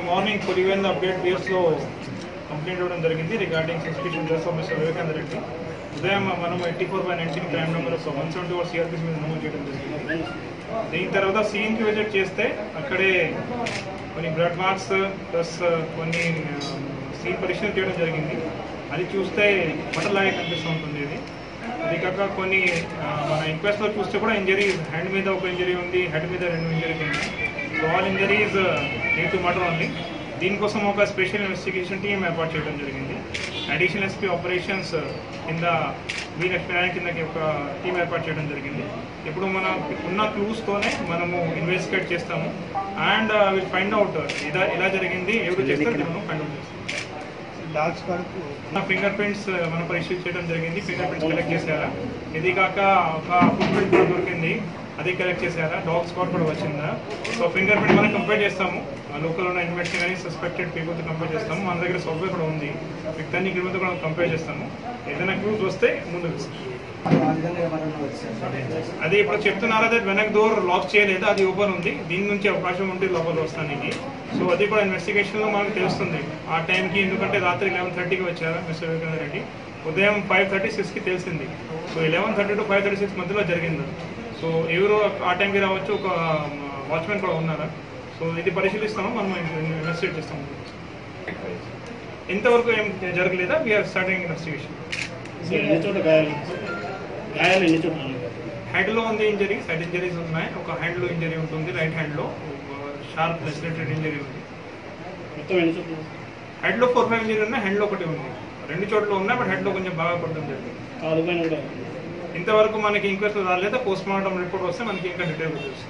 Morning కొలివెన్ update బిఎస్లో complaint ఇవ్వడం జరిగింది రిగార్డింగ్ సస్పిషన్ డ్రెస్ ఆఫ్ మిస్టర్ వివేకానంద రెడ్డి ఉదయం మనం eighty four by nineteen crime number ఒక వన్ సెవెంటీ ఫోర్ సిఆర్పీస్ మీద నమోదు చేయడం జరిగింది దీని తర్వాత సీన్కి విజిట్ చేస్తే అక్కడే కొన్ని బ్లడ్ మార్క్స్ ప్లస్ కొన్ని సీన్ పరీక్షలు చేయడం జరిగింది అది చూస్తే బట్టలాగే కనిపిస్తూ ఉంటుంది ఇది అది కాక కొన్ని ఆ, మన ఇంక్వెస్ట్ లో చూస్తే కూడా ఇంజరీస్ హ్యాండ్ మీద ఒక ఇంజరీ ఉంది హెడ్ మీద రెండు ఇంజరీస్ ఉన్నాయి so all injuries due to murder only దీనికోసం ఒక స్పెషల్ ఇన్వెస్టిగేషన్ టీం ఏర్పాటు చేయడం జరిగింది అడిషనల్ ఎస్పీ ఆపరేషన్స్ కింద మీ లక్ష్మీనారాయణ కిందకి ఒక టీం ఏర్పాటు చేయడం జరిగింది ఇప్పుడు మన ఉన్న క్లూస్తోనే మనము ఇన్వెస్టిగేట్ చేస్తాము అండ్ విల్ ఫైండ్ అవుట్ ఇలా ఎలా జరిగింది ఎవరు చేస్తారు మనం ఫైండ్ అవుట్ చేస్తాం డాగ్స్ వరకు నా ఫింగర్ ప్రింట్స్ మనం పరిశీలి చేయడం జరిగింది ఫింగర్ ప్రింట్స్ కలెక్ట్ చేశారా ఇది కాక ఒక ఫుట్ ప్రింట్ కూడా దొరికింది అది కలెక్ట్ చేశారా డాగ్ స్పాట్ కూడా వచ్చిందా సో ఫింగర్ ప్రింట్ మనం కంపేర్ చేస్తాము లోకల్ ఉన్న ఇన్వెస్టింగ్ కానీ సస్పెక్టెడ్ పీపుల్తో కంపేర్ చేస్తాము మన దగ్గర సాఫ్ట్వేర్ కూడా ఉంది వ్యక్తాన్ని క్రిమితో కూడా కంపేర్ చేస్తాము ఏదైనా క్లూస్ వస్తే ముందుకు తీసుకుంటాం. అందుకని ఎవరన్నా వచ్చారు అది ఇప్పుడు చెప్తున్నారా దట్ వెనక్ డోర్ లాక్ చేయలేదు అది ఓపెన్ ఉంది దీని నుంచి అవకాశం ఉంటే లోపల వస్తానికి సో అది కూడా ఇన్వెస్టిగేషన్ లో మనకు తెలుస్తుంది ఆ టైంకి ఎందుకంటే రాత్రి లెవెన్ థర్టీకి వచ్చారు మిస్టర్ వివేకానంద రెడ్డి ఉదయం ఫైవ్ థర్టీ సిక్స్కి తెలిసింది so eleven thirty to five thirty six మధ్యలో జరిగింది సో ఎవరు ఆ టైంకి రావచ్చు ఒక వాచ్మెన్ కూడా ఉన్నారా సో ఇది పరిశీలిస్తాము మనం ఇన్వెస్టిగేట్ చేస్తాము ఇంతవరకు ఏం జరగలేదా వీఆర్ స్టార్టింగ్ ఇన్వెస్టిగేషన్ ఎన్ని చోట్ల గాయాలు గాయాలు ఎన్ని చోట్ల ఉన్నాయి? హెడ్ లో ఉంది ఇంజరీస్ హెడ్ ఇంజరీస్ ఉన్నాయి ఒక హ్యాండ్ లో ఇంజరీ ఉంటుంది రైట్ హ్యాండ్ లో షార్ప్ రెస్పిరేటెడ్ ఇంజరీ ఉంది మొత్తం ఎన్ని చోట్ల ఉన్నాయి? హెడ్ లో ఫోర్ ఫైవ్ ఇంజరీ ఉన్నాయి హ్యాండ్ లో ఒకటి ఉంది రెండు చోట్ల ఉన్నాయి బట్ హెడ్ లో కొంచెం బాగా పడడం జరిగింది కాలు పైన కూడా ఇంతవరకు మనకి ఇంక్వెస్ట్ రాలేదా పోస్ట్ మార్టం రిపోర్ట్ వస్తే మనకి ఇంకా డీటెయిల్ తెలుస్తుంది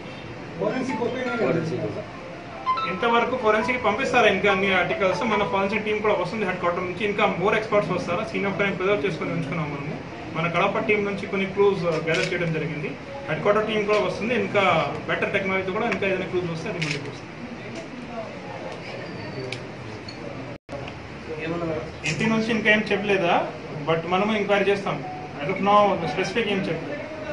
ఇంతవరకు ఫోరెన్సిక్ పంపిస్తారా ఇంకా అన్ని ఆర్టికల్స్ మన ఫోరెన్సిక్ టీం కూడా వస్తుంది హెడ్ క్వార్టర్ నుంచి ఇంకా మోర్ ఎక్స్పర్ట్స్ వస్తారా సీన్ ఆఫ్ క్రైమ్ ప్రిజర్వ్ చేసుకొని ఉంచుకున్నాం మనము మన కడప టీం నుంచి కొన్ని క్లూస్ గ్యాదర్ చేయడం జరిగింది హెడ్ క్వార్టర్ టీం కూడా వస్తుంది ఇంకా బెటర్ టెక్నాలజీ కూడా ఇంకా ఏదైనా క్లూస్ వస్తే అది ముందుకు వస్తుంది ఇంటి నుంచి ఇంకా ఏం చెప్పలేదా బట్ మనము ఎంక్వైరీ చేస్తాం ఐ డోంట్ నో స్పెసిఫిక్ ఏం చెప్పలేదు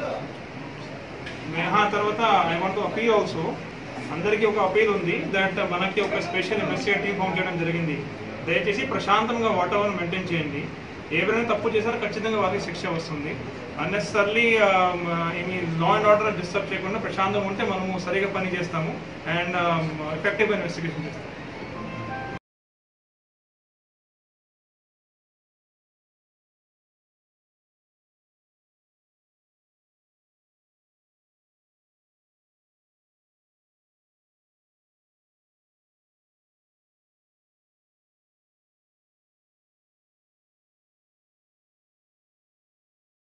ఆ తర్వాత ఐ వాంట్ అపీల్ ఆల్సో అందరికీ ఒక అపీల్ ఉంది దట్ మనకి ఒక స్పెషల్ ఇన్వెస్టిగేటివ్ ఫామ్ చేయడం జరిగింది దయచేసి ప్రశాంతంగా వాతావరణం మెయింటైన్ చేయండి ఎవరైనా తప్పు చేశారో ఖచ్చితంగా వారికి శిక్ష వస్తుంది అన్నెసర్లీ ఏమి లా అండ్ ఆర్డర్ డిస్టర్బ్ చేయకుండా ప్రశాంతంగా ఉంటే మనము సరిగా పని చేస్తాము అండ్ ఎఫెక్టివ్ ఇన్వెస్టిగేషన్ చేస్తాము